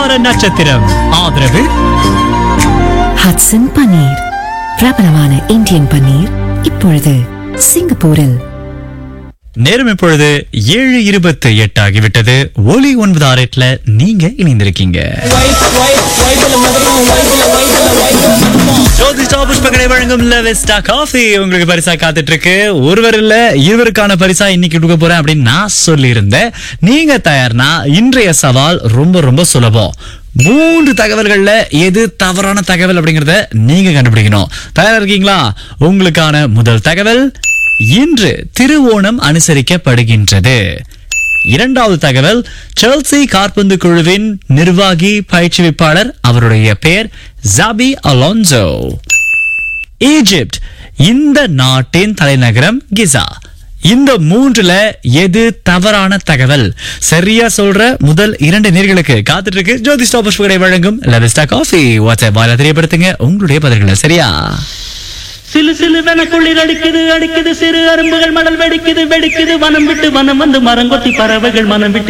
வார நட்சத்திரம் ஆதரவு ஹட்சன் பன்னீர் பிரபலமான இந்தியன் பன்னீர் இப்பொழுது சிங்கப்பூரில் நேரம் இப்பொழுது ஏழு இருபத்தி எட்டு ஆகிவிட்டது ஒலி ஒன்பது ஆறு எட்டுல நீங்க இணைந்திருக்கீங்க ஜோதிஷா புஷ்பகடை வழங்கும் லெவஸ்டா காஃபி உங்களுக்கு பரிசா காத்துட்டு இருக்கு ஒருவர் இல்ல இருவருக்கான பரிசா இன்னைக்கு கொடுக்க போறேன் அப்படின்னு நான் சொல்லியிருந்தேன் நீங்க தயார்னா இன்றைய சவால் ரொம்ப ரொம்ப சுலபம் மூன்று தகவல்கள்ல எது தவறான தகவல் அப்படிங்கறத நீங்க கண்டுபிடிக்கணும் தயாரா இருக்கீங்களா உங்களுக்கான முதல் தகவல் இன்று திருவோணம் அனுசரிக்கப்படுகின்றது இரண்டாவது தகவல் செல்சி காற்பந்து குழுவின் நிர்வாகி பயிற்றுவிப்பாளர் அவருடைய பெயர் ஜாபி அலோன்சோ ஈஜிப்ட் இந்த நாட்டின் தலைநகரம் கிசா இந்த மூன்றுல எது தவறான தகவல் சரியா சொல்ற முதல் இரண்டு நேர்களுக்கு காத்துட்டு இருக்கு ஜோதி ஸ்டாபர்ஸ் வழங்கும் லெவிஸ்டா காஃபி வாட்ஸ்அப் வாயில தெரியப்படுத்துங்க உங்களுடைய பதில்களை சரியா சிலு சிலுவென குளிர் அடிக்குது அடிக்குது சிறு அரும்புகள் மணல் வெடிக்குது வெடிக்குது வனம் விட்டு வனம் வந்து மரங்கொத்தி பறவைகள் மனம் விட்டு